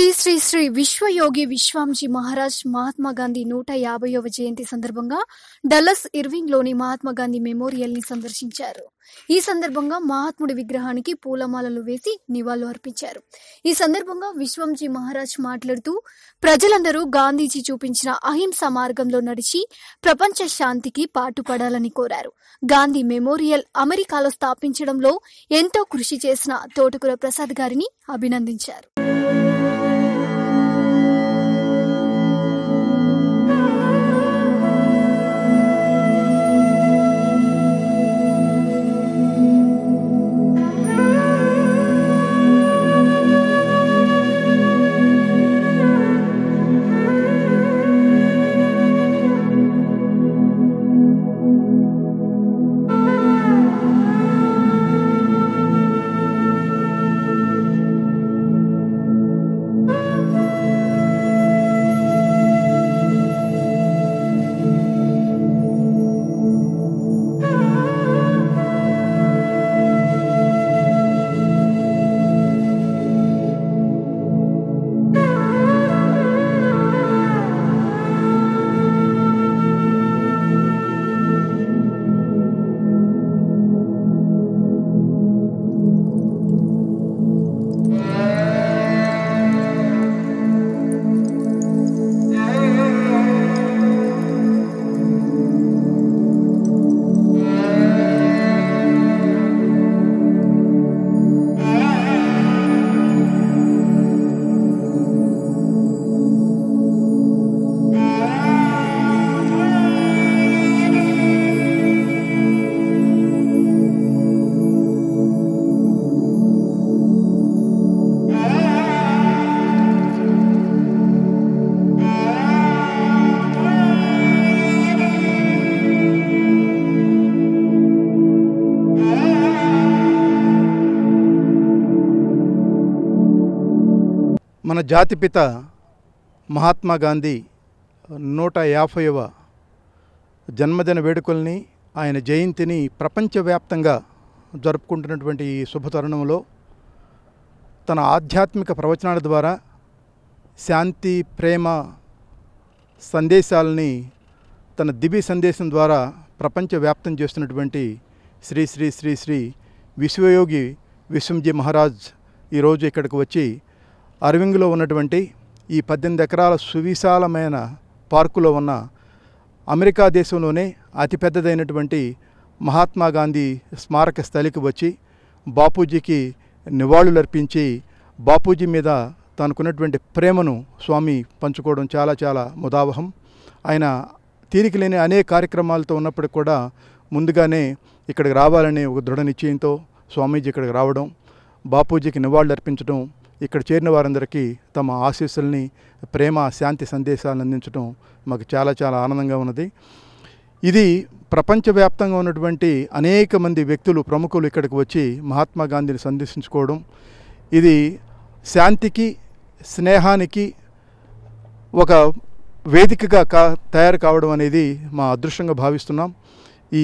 శ్రీ శ్రీ శ్రీ విశ్వయోగి విశ్వాంజీ మహారాజ్ మహాత్మా గాంధీ నూట యాభైవ జయంతి సందర్భంగా డల్లస్ ఇర్వింగ్ లోని మహాత్మా గాంధీ మెమోరియల్ ని సందర్శించారు ఈ సందర్భంగా మహాత్ముడి విగ్రహానికి పూలమాలలు వేసి నివాళులు అర్పించారు ఈ సందర్భంగా విశ్వంజీ మహారాజ్ మాట్లాడుతూ ప్రజలందరూ గాంధీజీ చూపించిన అహింస మార్గంలో నడిచి ప్రపంచ శాంతికి పాటుపడాలని కోరారు గాంధీ మెమోరియల్ అమెరికాలో స్థాపించడంలో ఎంతో కృషి చేసిన తోటకూర ప్రసాద్ గారిని అభినందించారు మన జాతిపిత మహాత్మా గాంధీ నూట యాభైవ జన్మదిన వేడుకల్ని ఆయన జయంతిని ప్రపంచవ్యాప్తంగా జరుపుకుంటున్నటువంటి ఈ శుభతరుణంలో తన ఆధ్యాత్మిక ప్రవచనాల ద్వారా శాంతి ప్రేమ సందేశాలని తన దివ్య సందేశం ద్వారా ప్రపంచవ్యాప్తం చేస్తున్నటువంటి శ్రీ శ్రీ శ్రీ శ్రీ విశ్వయోగి విశ్వంజీ మహారాజ్ ఈరోజు ఇక్కడికి వచ్చి అరవింగ్లో ఉన్నటువంటి ఈ పద్దెనిమిది ఎకరాల సువిశాలమైన పార్కులో ఉన్న అమెరికా దేశంలోనే అతిపెద్దదైనటువంటి మహాత్మా గాంధీ స్మారక స్థలికి వచ్చి బాపూజీకి నివాళులర్పించి బాపూజీ మీద తనకున్నటువంటి ప్రేమను స్వామి పంచుకోవడం చాలా చాలా ముదావహం ఆయన తీరిక లేని అనేక కార్యక్రమాలతో ఉన్నప్పటికి కూడా ముందుగానే ఇక్కడికి రావాలని ఒక దృఢ నిశ్చయంతో స్వామీజీ ఇక్కడికి రావడం బాపూజీకి నివాళులు అర్పించడం ఇక్కడ చేరిన వారందరికీ తమ ఆశీస్సుల్ని ప్రేమ శాంతి సందేశాలను అందించడం మాకు చాలా చాలా ఆనందంగా ఉన్నది ఇది ప్రపంచవ్యాప్తంగా ఉన్నటువంటి అనేక మంది వ్యక్తులు ప్రముఖులు ఇక్కడికి వచ్చి మహాత్మా గాంధీని సందర్శించుకోవడం ఇది శాంతికి స్నేహానికి ఒక వేదికగా కా తయారు కావడం అనేది మా అదృష్టంగా భావిస్తున్నాం ఈ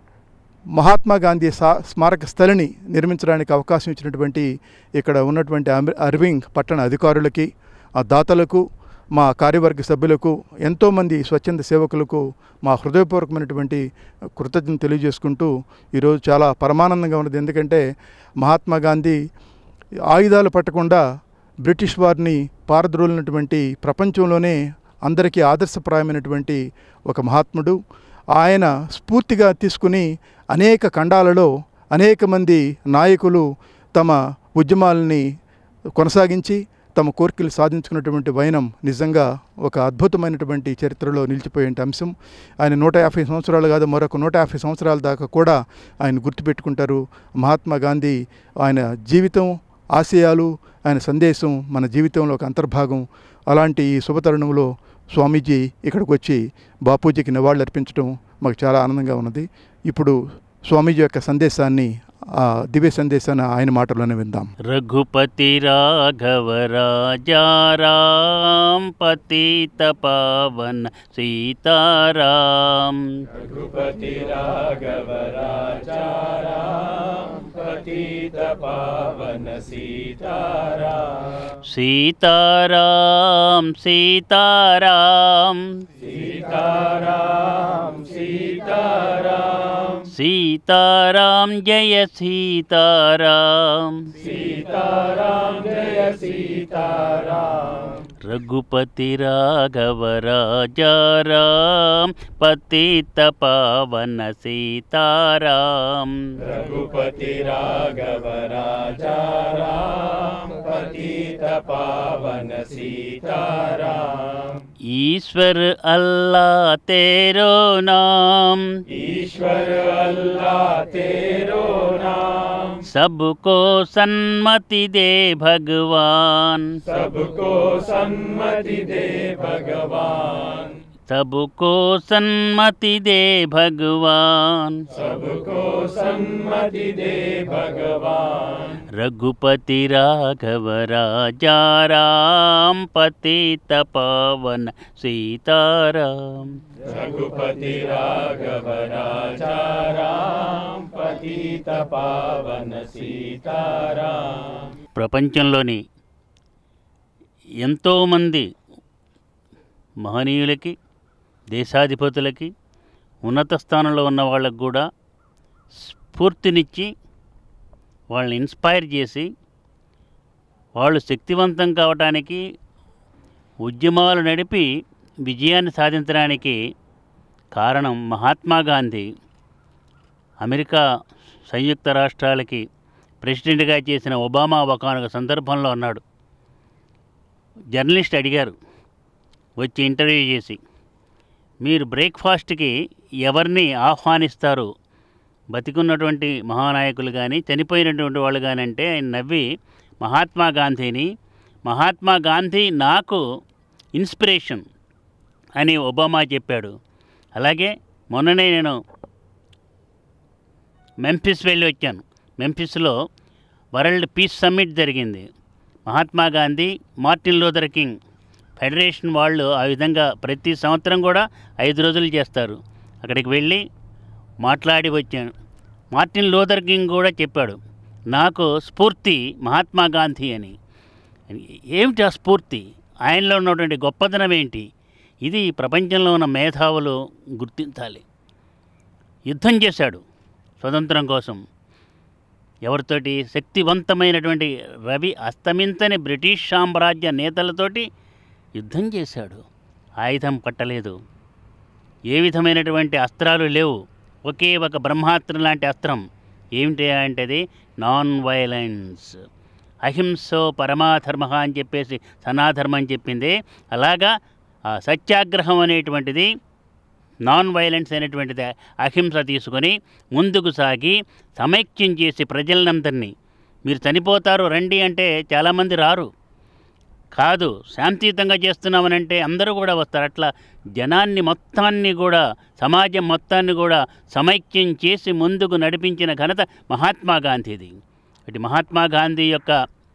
మహాత్మా గాంధీ సా స్మారక స్థలిని నిర్మించడానికి అవకాశం ఇచ్చినటువంటి ఇక్కడ ఉన్నటువంటి అమి- అరవింగ్ పట్టణ అధికారులకి ఆ దాతలకు మా కార్యవర్గ సభ్యులకు ఎంతోమంది స్వచ్ఛంద సేవకులకు మా హృదయపూర్వకమైనటువంటి కృతజ్ఞత తెలియజేసుకుంటూ ఈరోజు చాలా పరమానందంగా ఉన్నది ఎందుకంటే మహాత్మా గాంధీ ఆయుధాలు పట్టకుండా బ్రిటిష్ వారిని పారద్రోలినటువంటి ప్రపంచంలోనే అందరికీ ఆదర్శప్రాయమైనటువంటి ఒక మహాత్ముడు ఆయన స్ఫూర్తిగా తీసుకుని అనేక ఖండాలలో అనేక మంది నాయకులు తమ ఉద్యమాలని కొనసాగించి తమ కోరికలు సాధించుకున్నటువంటి వైనం నిజంగా ఒక అద్భుతమైనటువంటి చరిత్రలో నిలిచిపోయే అంశం ఆయన నూట యాభై సంవత్సరాలు కాదు మరొక నూట యాభై సంవత్సరాల దాకా కూడా ఆయన గుర్తుపెట్టుకుంటారు మహాత్మా గాంధీ ఆయన జీవితం ఆశయాలు ఆయన సందేశం మన జీవితంలో ఒక అంతర్భాగం అలాంటి ఈ శుభతరుణంలో స్వామీజీ ఇక్కడికి వచ్చి బాపూజీకి నివాళులు అర్పించడం మాకు చాలా ఆనందంగా ఉన్నది ఇప్పుడు స్వామీజీ యొక్క సందేశాన్ని ఆ దివ్య సందేశాన్ని ఆయన మాటల్లోనే విందాం रघुपति राघव राजा राम पतित पावन सीताराम रघुपति राघव राजा राम पतित पावन सीताराम సీతారాం సీతారాం सीताराम सीताराम సీతారాం జయ సీతారాం सीताराम जय सीताराम రఘుపతి రాఘవ రాజారాం పతిత పావన సీతారాం रघुपति राघव राजा राम पतित पावन सीताराम ईश्वर अल्लाह तेरो नाम ईश्वर अल्लाह तेरो नाम सबको सन्मति दे भगवान सबको सन्मति दे भगवान सबको सन्मति दे भगवान सबको सन्मति दे भगवान रघुपति राघव राजा राम पतित पावन सीताराम रघुपति राघव राजा राम पतित पावन सीताराम ప్రపంచంలోని ఎంతోమంది మహనీయులకి దేశాధిపతులకి ఉన్నత స్థానంలో ఉన్న వాళ్ళకు కూడా స్ఫూర్తినిచ్చి వాళ్ళని ఇన్స్పైర్ చేసి వాళ్ళు శక్తివంతం కావటానికి ఉద్యమాలు నడిపి విజయాన్ని సాధించడానికి కారణం మహాత్మా గాంధీ అమెరికా సంయుక్త రాష్ట్రాలకి ప్రెసిడెంట్గా చేసిన ఒబామా ఒకనొక సందర్భంలో అన్నాడు జర్నలిస్ట్ అడిగారు వచ్చి ఇంటర్వ్యూ చేసి మీరు బ్రేక్ఫాస్ట్కి ఎవరిని ఆహ్వానిస్తారు బతికున్నటువంటి మహానాయకులు కానీ చనిపోయినటువంటి వాళ్ళు కానీ అంటే ఆయన నవ్వి మహాత్మా గాంధీని మహాత్మా గాంధీ నాకు ఇన్స్పిరేషన్ అని ఒబామా చెప్పాడు అలాగే మొన్ననే నేను మెంఫిస్ వెళ్ళి వచ్చాను మెంఫిస్లో వరల్డ్ పీస్ సమ్మిట్ జరిగింది Mahatma Gandhi Martin Luther King federation వాళ్ళు ఆ విధంగా ప్రతి సంవత్సరం కూడా ఐదు రోజులు చేస్తారు అక్కడికి వెళ్ళి మాట్లాడి వచ్చాను మార్టిన్ లూథర్ కింగ్ కూడా చెప్పాడు నాకు స్ఫూర్తి మహాత్మా గాంధీ అని ఏమిటి ఆ స్ఫూర్తి ఆయనలో ఉన్నటువంటి గొప్పదనం ఏంటి ఇది ప్రపంచంలో ఉన్న మేధావులు గుర్తించాలి యుద్ధం చేశాడు స్వతంత్రం కోసం ఎవరితోటి శక్తివంతమైనటువంటి రవి అస్తమించని బ్రిటిష్ సామ్రాజ్య నేతలతోటి యుద్ధం చేశాడు ఆయుధం పట్టలేదు ఏ విధమైనటువంటి అస్త్రాలు లేవు ఒకే ఒక బ్రహ్మాస్త్రం లాంటి అస్త్రం ఏమిటి అంటే అది నాన్ వైలెన్స్ అహింసో పరమాధర్మ అని చెప్పేసి సనాధర్మం అని చెప్పింది అలాగా ఆ సత్యాగ్రహం అనేటువంటిది నాన్ వైలెన్స్ అనేటువంటిది అహింస తీసుకొని ముందుకు సాగి సమైక్యం చేసి ప్రజలందరినీ మీరు చనిపోతారు రండి అంటే చాలామంది రారు కాదు శాంతియుతంగా చేస్తున్నామనంటే అందరూ కూడా వస్తారు అట్లా జనాన్ని మొత్తాన్ని కూడా సమాజం మొత్తాన్ని కూడా సమైక్యం చేసి ముందుకు నడిపించిన ఘనత మహాత్మా గాంధీది ఇటు మహాత్మా గాంధీ యొక్క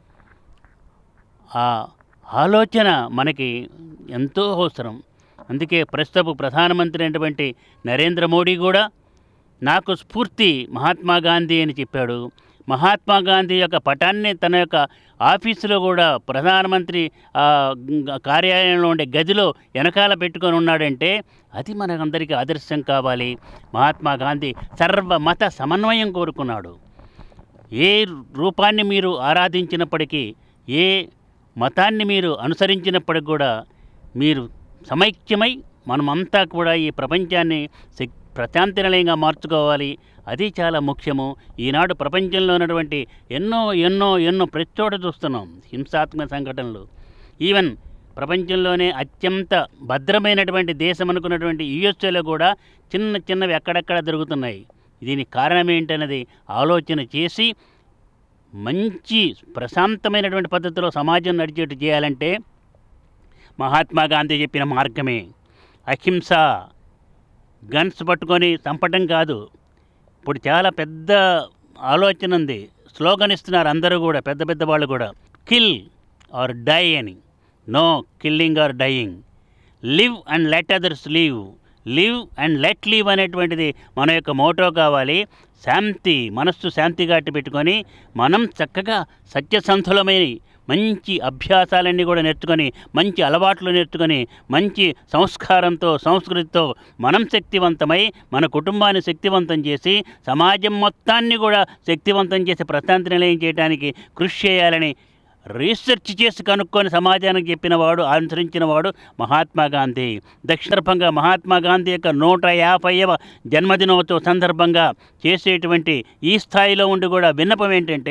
ఆ ఆలోచన మనకి ఎంతో అవసరం అందుకే ప్రస్తుతపు ప్రధానమంత్రి అయినటువంటి నరేంద్ర మోడీ కూడా నాకు స్ఫూర్తి మహాత్మా గాంధీ అని చెప్పాడు మహాత్మా గాంధీ యొక్క పటాన్ని తన యొక్క ఆఫీసులో కూడా ప్రధానమంత్రి ఆ, గ- కార్యాలయంలో ఉండే గదిలో వెనకాల పెట్టుకొని ఉన్నాడంటే అది మనకందరికీ ఆదర్శం కావాలి మహాత్మా గాంధీ సర్వమత సమన్వయం కోరుకున్నాడు ఏ రూపాన్ని మీరు ఆరాధించినప్పటికీ ఏ మతాన్ని మీరు అనుసరించినప్పటికి కూడా మీరు సమైక్యమై మనమంతా కూడా ఈ ప్రపంచాన్ని శక్- ప్రశాంతి నిలయంగా మార్చుకోవాలి అది చాలా ముఖ్యము ఈనాడు ప్రపంచంలో ఉన్నటువంటి ఎన్నో ఎన్నో ఎన్నో ప్రతి చోట చూస్తున్నాం హింసాత్మక సంఘటనలు ఈవెన్ ప్రపంచంలోనే అత్యంత భద్రమైనటువంటి దేశం అనుకున్నటువంటి యుఎస్ఏలో కూడా చిన్న చిన్నవి అక్కడక్కడ జరుగుతున్నాయి దీనికి కారణం ఏంటన్నది ఆలోచన చేసి మంచి ప్రశాంతమైనటువంటి పద్ధతిలో సమాజం నడిచేట్టు చేయాలంటే మహాత్మా గాంధీ చెప్పిన మార్గమే అహింస గన్స్ పట్టుకొని చంపటం కాదు ఇప్పుడు చాలా పెద్ద ఆలోచన ఉంది స్లోగన్ ఇస్తున్నారు అందరూ కూడా పెద్ద పెద్ద వాళ్ళు కూడా కిల్ ఆర్ డై అని no killing or dying live and let others live live and let live అనేటువంటిది మన యొక్క మోటో కావాలి శాంతి మనస్సు శాంతిగా అట్టి పెట్టుకొని మనం చక్కగా సత్యసంధులమై మంచి అభ్యాసాలన్నీ కూడా నేర్చుకొని మంచి అలవాట్లు నేర్చుకొని మంచి సంస్కారంతో సంస్కృతితో మనం శక్తివంతమై మన కుటుంబాన్ని శక్తివంతం చేసి సమాజం మొత్తాన్ని కూడా శక్తివంతం చేసి ప్రశాంతి నిలయం చేయడానికి కృషి చేయాలని రీసెర్చ్ చేసి కనుక్కొని సమాజానికి చెప్పిన వాడు అనుసరించిన వాడు మహాత్మా గాంధీ దక్షిణర్భంగా మహాత్మా గాంధీ యొక్క నూట యాభైవ జన్మదినోత్సవ సందర్భంగా చేసేటువంటి ఈ స్థాయిలో ఉండి కూడా విన్నపం ఏంటంటే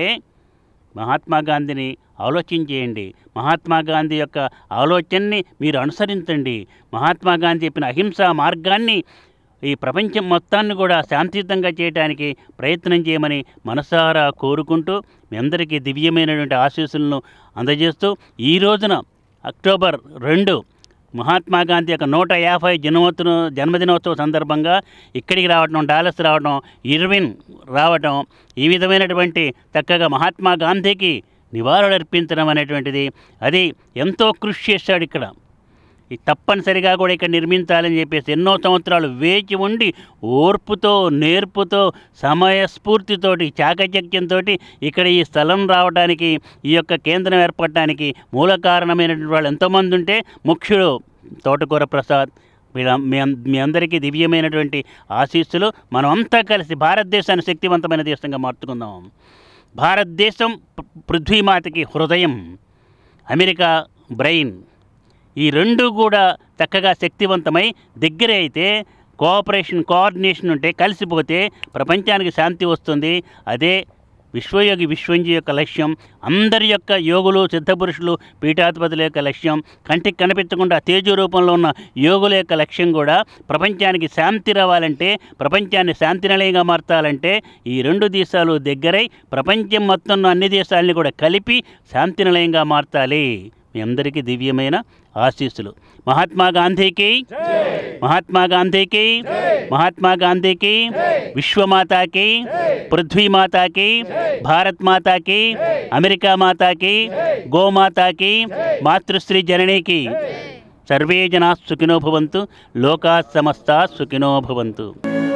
మహాత్మా గాంధీని ఆలోచించేయండి మహాత్మా గాంధీ యొక్క ఆలోచనని మీరు అనుసరించండి మహాత్మా గాంధీ చెప్పిన అహింసా మార్గాన్ని ఈ ప్రపంచం మొత్తాన్ని కూడా శాంతియుతంగా చేయడానికి ప్రయత్నం చేయమని మనసారా కోరుకుంటూ మీ అందరికీ దివ్యమైనటువంటి ఆశీస్సులను అందజేస్తూ ఈ రోజున అక్టోబర్ రెండు మహాత్మా గాంధీ యొక్క నూట యాభై జన్మోత్సవ జన్మదినోత్సవ సందర్భంగా ఇక్కడికి రావటం డాలస్ రావటం ఇర్విన్ రావటం ఈ విధమైనటువంటి చక్కగా మహాత్మా గాంధీకి నివాళులు అర్పించడం అనేటువంటిది అది ఎంతో కృషి చేశాడు ఇక్కడ ఈ తప్పనిసరిగా కూడా ఇక్కడ నిర్మించాలని చెప్పేసి ఎన్నో సంవత్సరాలు వేచి ఉండి ఓర్పుతో నేర్పుతో సమయస్ఫూర్తితోటి చాకచక్యంతో ఇక్కడ ఈ స్థలం రావడానికి ఈ యొక్క కేంద్రం ఏర్పడటానికి మూల కారణమైనటువంటి వాళ్ళు ఎంతోమంది ఉంటే ముఖ్యుడు తోటకూర ప్రసాద్ వీళ్ళ మీ అం- మీ అందరికీ దివ్యమైనటువంటి ఆశీస్సులు మనం అంతా కలిసి భారతదేశాన్ని శక్తివంతమైన దేశంగా మార్చుకుందాం భారతదేశం పృ- పృథ్వీమాతకి హృదయం అమెరికా బ్రెయిన్ ఈ రెండు కూడా చక్కగా శక్తివంతమై దగ్గర అయితే కోఆపరేషన్ కోఆర్డినేషన్ ఉంటే కలిసిపోతే ప్రపంచానికి శాంతి వస్తుంది అదే విశ్వయోగి విశ్వంజీ యొక్క లక్ష్యం అందరి యొక్క యోగులు సిద్ధపురుషులు పీఠాధిపతుల యొక్క లక్ష్యం కంటికి కనిపించకుండా తేజు రూపంలో ఉన్న యోగుల యొక్క లక్ష్యం కూడా ప్రపంచానికి శాంతి రావాలంటే ప్రపంచాన్ని శాంతి నిలయంగా మార్చాలంటే ఈ రెండు దేశాలు దగ్గరై ప్రపంచం మొత్తం అన్ని దేశాలని కూడా కలిపి శాంతి నిలయంగా మార్చాలి మీ అందరికీ దివ్యమైన ఆశీస్సులు మహాత్మా గాంధీకి మహాత్మా గాంధీకి మహాత్మా గాంధీకి విశ్వమాతాకి పృథ్వీమాతాకి భారత్ మాతాకి అమెరికా మాతాకి గోమాతాకి మాతృశ్రీ జననీకి సర్వే జనా సుఖినో భవంతు లోకా సమస్తా సుఖినో భవంతు